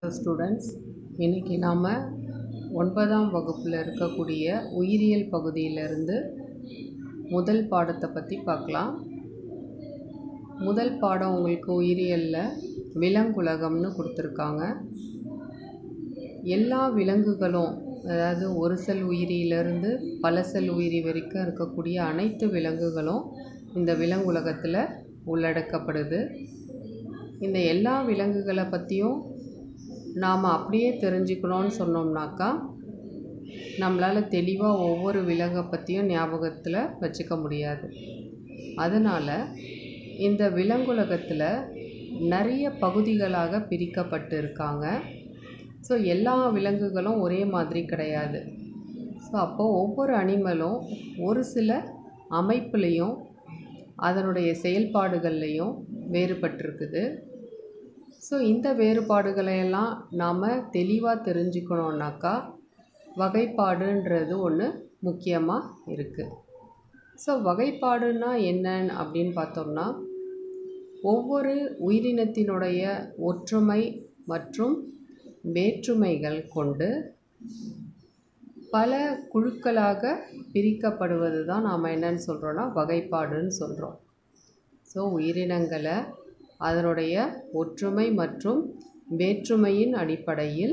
students இன்றைக்கி நாம் ஒன்பதாம் வகுப்பில் இருக்கக்கூடிய உயிரியல் பகுதியிலிருந்து முதல் பாடத்தை பற்றி பார்க்கலாம் முதல் பாடம் உங்களுக்கு உயிரியலில் விலங்குலகம்னு கொடுத்துருக்காங்க எல்லா விலங்குகளும் அதாவது ஒரு செல் உயிரியிலிருந்து பல செல் உயிரி வரைக்கும் இருக்கக்கூடிய அனைத்து விலங்குகளும் இந்த விலங்குலகத்தில் உள்ளடக்கப்படுது இந்த எல்லா விலங்குகளை பற்றியும் நாம் அப்படியே தெரிஞ்சுக்கணும்னு சொன்னோம்னாக்கா நம்மளால் தெளிவாக ஒவ்வொரு விலங்கை பற்றியும் ஞாபகத்தில் வச்சுக்க முடியாது அதனால் இந்த விலங்குலகத்தில் நிறைய பகுதிகளாக பிரிக்கப்பட்டு இருக்காங்க ஸோ எல்லா விலங்குகளும் ஒரே மாதிரி கிடையாது ஸோ அப்போது ஒவ்வொரு அனிமலும் ஒரு சில அமைப்புலேயும் அதனுடைய செயல்பாடுகள்லையும் வேறுபட்டிருக்குது ஸோ இந்த வேறுபாடுகளையெல்லாம் நாம் தெளிவாக தெரிஞ்சுக்கணுன்னாக்கா வகைப்பாடுன்றது ஒன்று முக்கியமாக இருக்குது ஸோ வகைப்பாடுன்னா என்னன்னு அப்படின்னு பார்த்தோம்னா ஒவ்வொரு உயிரினத்தினுடைய ஒற்றுமை மற்றும் வேற்றுமைகள் கொண்டு பல குழுக்களாக பிரிக்கப்படுவது தான் நாம் என்னன்னு சொல்கிறோன்னா வகைப்பாடுன்னு சொல்கிறோம் ஸோ உயிரினங்களை அதனுடைய ஒற்றுமை மற்றும் வேற்றுமையின் அடிப்படையில்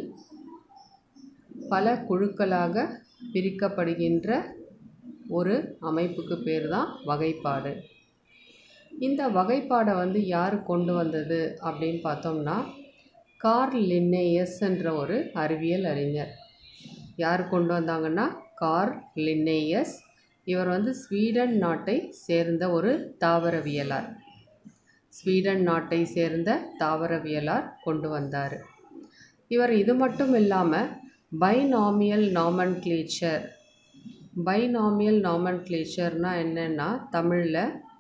பல குழுக்களாக பிரிக்கப்படுகின்ற ஒரு அமைப்புக்கு பேர் தான் வகைப்பாடு இந்த வகைப்பாடை வந்து யார் கொண்டு வந்தது அப்படின்னு பார்த்தோம்னா கார்ல் லின்னேயஸ் என்ற ஒரு அறிவியல் அறிஞர் யார் கொண்டு வந்தாங்கன்னா கார்ல் லின்னேயஸ் இவர் வந்து ஸ்வீடன் நாட்டை சேர்ந்த ஒரு தாவரவியலார் ஸ்வீடன் நாட்டை சேர்ந்த தாவரவியலார் கொண்டு வந்தார் இவர் இது மட்டும் இல்லாமல் பைனாமியல் நாமன்க்ளேச்சர் பைனாமியல் நாமன்க்ளேச்சர்னால் என்னென்னா தமிழில்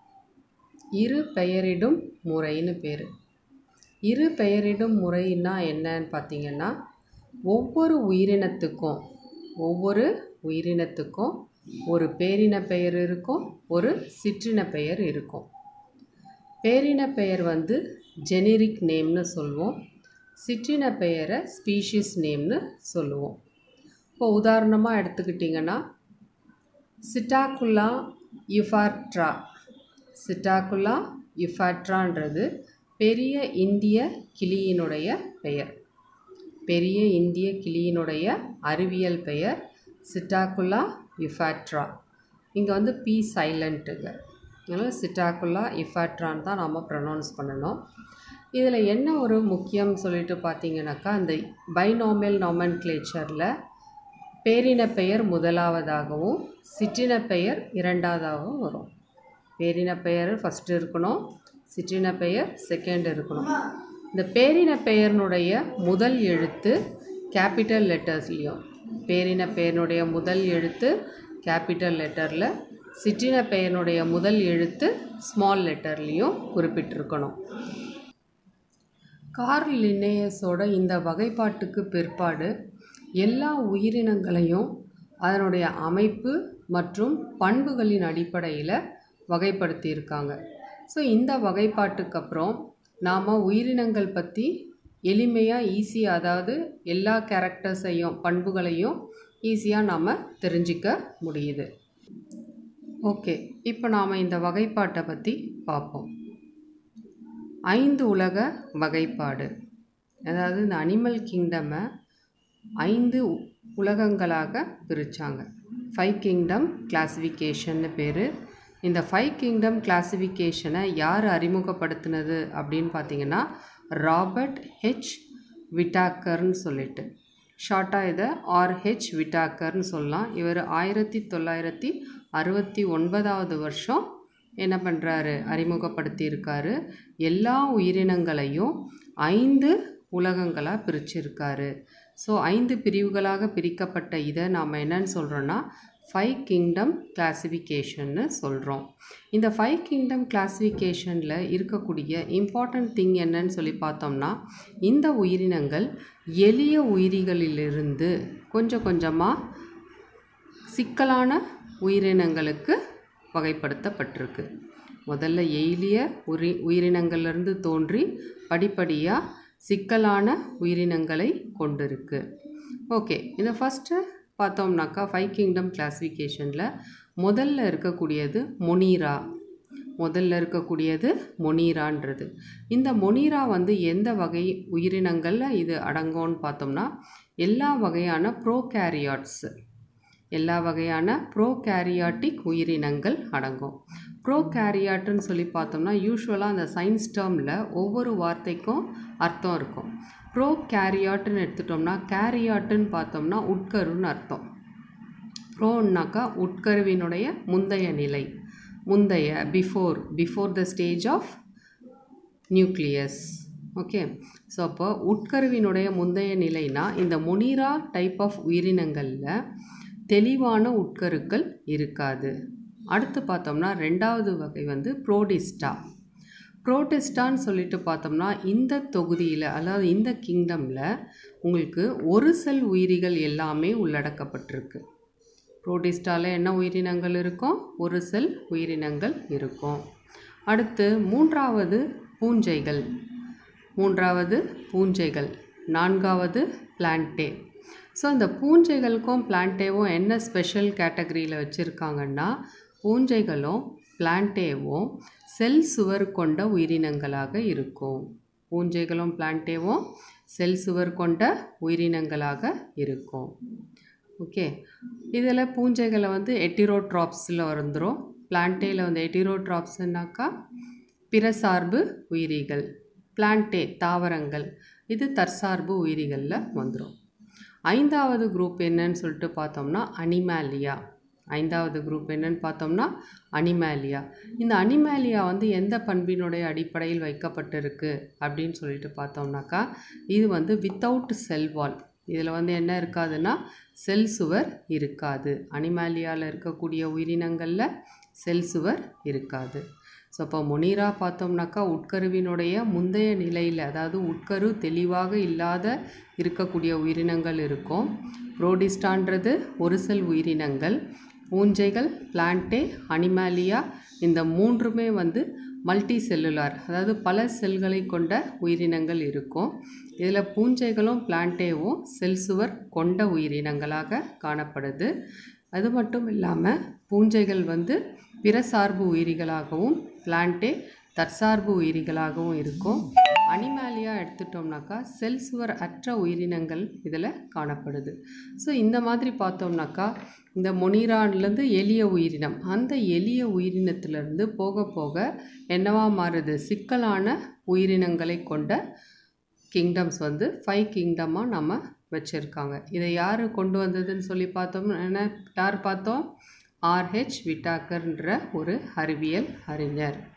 இரு பெயரிடும் முறைன்னு பேர் இரு பெயரிடும் முறைன்னா என்னன்னு பார்த்தீங்கன்னா ஒவ்வொரு உயிரினத்துக்கும் ஒவ்வொரு உயிரினத்துக்கும் ஒரு பேரின பெயர் இருக்கும் ஒரு சிற்றின பெயர் இருக்கும் பேரின பெயர் வந்து ஜெனரிக் நேம்னு சொல்லுவோம் சிற்றின பெயரை ஸ்பீஷிஸ் நேம்னு சொல்லுவோம் இப்போ உதாரணமாக எடுத்துக்கிட்டிங்கன்னா சிட்டாக்குல்லா யுஃபாட்ரா சிட்டாக்குல்லா யுஃபாட்ரான்றது பெரிய இந்திய கிளியினுடைய பெயர் பெரிய இந்திய கிளியினுடைய அறிவியல் பெயர் சிட்டாக்குல்லா யுஃபாட்ரா இங்கே வந்து பி சைலண்ட்டுங்க அதனால் சிட்டாக்குல்லா இஃபாட்ரான் தான் நாம் ப்ரொனவுன்ஸ் பண்ணணும் இதில் என்ன ஒரு முக்கியம் சொல்லிட்டு பார்த்தீங்கன்னாக்கா இந்த பைனாமியல் நாமன்க்ளேச்சரில் பேரின பெயர் முதலாவதாகவும் சிற்றின பெயர் இரண்டாவதாகவும் வரும் பேரின பெயர் ஃபஸ்ட்டு இருக்கணும் சிற்றின பெயர் செகண்ட் இருக்கணும் இந்த பேரின பெயர்னுடைய முதல் எழுத்து கேபிட்டல் லெட்டர்ஸ்லேயும் பேரின பெயர்னுடைய முதல் எழுத்து கேபிட்டல் லெட்டரில் சிற்றின பெயர்னுடைய முதல் எழுத்து ஸ்மால் லெட்டர்லேயும் குறிப்பிட்டிருக்கணும் கார்ல் லின்னேயஸோட இந்த வகைப்பாட்டுக்கு பிற்பாடு எல்லா உயிரினங்களையும் அதனுடைய அமைப்பு மற்றும் பண்புகளின் அடிப்படையில் வகைப்படுத்தியிருக்காங்க ஸோ இந்த வகைப்பாட்டுக்கு அப்புறம் நாம் உயிரினங்கள் பற்றி எளிமையாக ஈஸியாக அதாவது எல்லா கேரக்டர்ஸையும் பண்புகளையும் ஈஸியாக நாம் தெரிஞ்சிக்க முடியுது ஓகே இப்போ நாம் இந்த வகைப்பாட்டை பற்றி பார்ப்போம் ஐந்து உலக வகைப்பாடு அதாவது இந்த அனிமல் கிங்டமை ஐந்து உலகங்களாக பிரித்தாங்க ஃபைவ் கிங்டம் கிளாசிஃபிகேஷன்னு பேர் இந்த ஃபைவ் கிங்டம் கிளாசிஃபிகேஷனை யார் அறிமுகப்படுத்தினது அப்படின்னு பார்த்தீங்கன்னா ராபர்ட் ஹெச் விட்டாக்கர்னு சொல்லிட்டு ஷார்ட்டாக இதை ஆர்ஹெச் விட்டாக்கர்னு சொல்லலாம் இவர் ஆயிரத்தி தொள்ளாயிரத்தி அறுபத்தி ஒன்பதாவது வருஷம் என்ன பண்ணுறாரு அறிமுகப்படுத்தியிருக்காரு எல்லா உயிரினங்களையும் ஐந்து உலகங்களாக பிரிச்சிருக்காரு ஸோ ஐந்து பிரிவுகளாக பிரிக்கப்பட்ட இதை நாம் என்னன்னு சொல்கிறோன்னா ஃபைவ் கிங்டம் கிளாசிஃபிகேஷன்னு சொல்கிறோம் இந்த ஃபைவ் கிங்டம் கிளாசிஃபிகேஷனில் இருக்கக்கூடிய இம்பார்ட்டண்ட் திங் என்னன்னு சொல்லி பார்த்தோம்னா இந்த உயிரினங்கள் எளிய உயிரிகளிலிருந்து கொஞ்சம் கொஞ்சமாக சிக்கலான உயிரினங்களுக்கு வகைப்படுத்தப்பட்டிருக்கு முதல்ல எளிய உரி உயிரினங்கள்லேருந்து தோன்றி படிப்படியாக சிக்கலான உயிரினங்களை கொண்டிருக்கு ஓகே இந்த ஃபஸ்ட்டு பார்த்தோம்னாக்கா ஃபைவ் கிங்டம் கிளாஸிஃபிகேஷனில் முதல்ல இருக்கக்கூடியது மொனீரா முதல்ல இருக்கக்கூடியது மொனீரான்றது இந்த மொனீரா வந்து எந்த வகை உயிரினங்களில் இது அடங்கும்னு பார்த்தோம்னா எல்லா வகையான ப்ரோகேரியாட்ஸ் எல்லா வகையான ப்ரோகேரியாட்டிக் உயிரினங்கள் அடங்கும் ப்ரோகேரியாட்டுன்னு சொல்லி பார்த்தோம்னா யூஸ்வலாக அந்த சயின்ஸ் டேர்மில் ஒவ்வொரு வார்த்தைக்கும் அர்த்தம் இருக்கும் ப்ரோ கேரியாட்டுன்னு எடுத்துட்டோம்னா கேரியாட்டுன்னு பார்த்தோம்னா உட்கருன்னு அர்த்தம் ப்ரோன்னாக்கா உட்கருவினுடைய முந்தைய நிலை முந்தைய before before the stage of nucleus okay so அப்போ உட்கருவினுடைய முந்தைய நிலைனா இந்த முனிரா டைப் ஆஃப் உயிரினங்களில் தெளிவான உட்கருக்கள் இருக்காது அடுத்து பார்த்தோம்னா ரெண்டாவது வகை வந்து ப்ரோடிஸ்டா ப்ரோடிஸ்டான்னு சொல்லிட்டு பார்த்தோம்னா இந்த தொகுதியில் அதாவது இந்த கிங்டமில் உங்களுக்கு ஒரு செல் உயிரிகள் எல்லாமே உள்ளடக்கப்பட்டிருக்கு ப்ரோடிஸ்டாவில் என்ன உயிரினங்கள் இருக்கும் ஒரு செல் உயிரினங்கள் இருக்கும் அடுத்து மூன்றாவது பூஞ்சைகள் மூன்றாவது பூஞ்சைகள் நான்காவது பிளான்டே ஸோ இந்த பூஞ்சைகளுக்கும் பிளான்டேவும் என்ன ஸ்பெஷல் கேட்டகரியில் வச்சுருக்காங்கன்னா பூஞ்சைகளும் பிளான்டேவும் செல் சுவர் கொண்ட உயிரினங்களாக இருக்கும் பூஞ்சைகளும் பிளான்டேவும் செல் சுவர் கொண்ட உயிரினங்களாக இருக்கும் ஓகே இதில் பூஞ்சைகளை வந்து எட்டிரோட்ராப்ஸில் வந்துடும் பிளான்டேயில் வந்து எட்டிரோட்ராப்ஸ்னாக்கா பிற சார்பு உயிரிகள் பிளான்டே தாவரங்கள் இது தற்சார்பு உயிரிகளில் வந்துடும் ஐந்தாவது குரூப் என்னன்னு சொல்லிட்டு பார்த்தோம்னா அனிமேலியா ஐந்தாவது குரூப் என்னன்னு பார்த்தோம்னா அனிமேலியா இந்த அனிமேலியா வந்து எந்த பண்பினுடைய அடிப்படையில் வைக்கப்பட்டிருக்கு அப்படின்னு சொல்லிட்டு பார்த்தோம்னாக்கா இது வந்து வித்தவுட் செல் வால் இதில் வந்து என்ன இருக்காதுன்னா செல் சுவர் இருக்காது அனிமேலியாவில் இருக்கக்கூடிய உயிரினங்களில் செல் சுவர் இருக்காது ஸோ அப்போ முனீரா பார்த்தோம்னாக்கா உட்கருவினுடைய முந்தைய நிலையில் அதாவது உட்கரு தெளிவாக இல்லாத இருக்கக்கூடிய உயிரினங்கள் இருக்கும் புரோடிஸ்டான்றது ஒரு செல் உயிரினங்கள் பூஞ்சைகள் பிளான்டே அனிமாலியா இந்த மூன்றுமே வந்து மல்டி செல்லுலார் அதாவது பல செல்களை கொண்ட உயிரினங்கள் இருக்கும் இதில் பூஞ்சைகளும் பிளான்டேவும் செல் சுவர் கொண்ட உயிரினங்களாக காணப்படுது அது மட்டும் இல்லாமல் பூஞ்சைகள் வந்து பிற சார்பு உயிரிகளாகவும் பிளான்டே தற்சார்பு உயிரிகளாகவும் இருக்கும் அனிமாலியா எடுத்துட்டோம்னாக்கா செல் சுவர் அற்ற உயிரினங்கள் இதில் காணப்படுது ஸோ இந்த மாதிரி பார்த்தோம்னாக்கா இந்த மொனிரான்லேருந்து எளிய உயிரினம் அந்த எளிய உயிரினத்திலிருந்து போக போக என்னவா மாறுது சிக்கலான உயிரினங்களை கொண்ட கிங்டம்ஸ் வந்து ஃபைவ் கிங்டமாக நம்ம வச்சுருக்காங்க இதை யார் கொண்டு வந்ததுன்னு சொல்லி பார்த்தோம் என்ன யார் பார்த்தோம் ஆர்ஹெச் விட்டாக்கர்ன்ற ஒரு அறிவியல் அறிஞர்